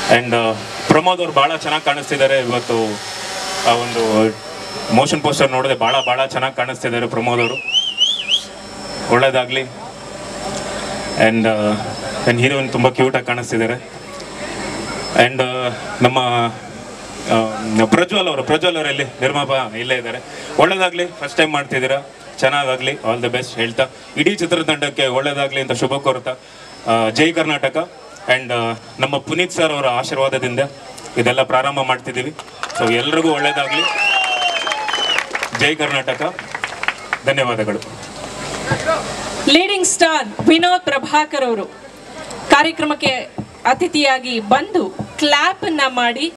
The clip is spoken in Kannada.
ಆ್ಯಂಡ್ ಪ್ರಮೋದ್ ಅವ್ರು ಭಾಳ ಚೆನ್ನಾಗಿ ಕಾಣಿಸ್ತಿದ್ದಾರೆ ಇವತ್ತು ಆ ಒಂದು ಮೋಷನ್ ಪೋಸ್ಟರ್ ನೋಡಿದೆ ಭಾಳ ಭಾಳ ಚೆನ್ನಾಗಿ ಕಾಣಿಸ್ತಿದ್ದಾರೆ ಪ್ರಮೋದ್ ಅವರು ಒಳ್ಳೇದಾಗಲಿ ಆ್ಯಂಡ್ ನನ್ನ ಹೀರೋಯಿನ್ ತುಂಬ ಕ್ಯೂಟಾಗಿ ಕಾಣಿಸ್ತಿದ್ದಾರೆ ಆ್ಯಂಡ್ ನಮ್ಮ ಆ, ಪ್ರಜ್ವಲ್ ಅವರು ಪ್ರಜ್ವಲ್ ಅವರಲ್ಲಿ ನಿರ್ಮಾಪ ಇಲ್ಲೇ ಇದ್ದಾರೆ ಒಳ್ಳೇದಾಗಲಿ ಫಸ್ಟ್ ಟೈಮ್ ಮಾಡ್ತಿದ್ದೀರಾ ಚೆನ್ನಾಗಾಗಲಿ ಆಲ್ ದ ಬೆಸ್ಟ್ ಹೇಳ್ತಾ ಇಡೀ ಚಿತ್ರತಂಡಕ್ಕೆ ಒಳ್ಳೇದಾಗಲಿ ಅಂತ ಶುಭ ಕೋರ್ತಾ ಆ, ಜೈ ಕರ್ನಾಟಕ ಆ್ಯಂಡ್ ನಮ್ಮ ಪುನೀತ್ ಸರ್ ಅವರ ಆಶೀರ್ವಾದದಿಂದ ಇದೆಲ್ಲ ಪ್ರಾರಂಭ ಮಾಡ್ತಿದ್ದೀವಿ ಸೊ ಎಲ್ರಿಗೂ ಒಳ್ಳೇದಾಗಲಿ ಜೈ ಕರ್ನಾಟಕ ಧನ್ಯವಾದಗಳು ಲೀಡಿಂಗ್ ಸ್ಟಾರ್ ವಿನೋದ್ ಪ್ರಭಾಕರ್ ಅವರು ಕಾರ್ಯಕ್ರಮಕ್ಕೆ ಅತಿಥಿಯಾಗಿ ಬಂದು ಕ್ಲಾಪ್ ಅನ್ನ ಮಾಡಿ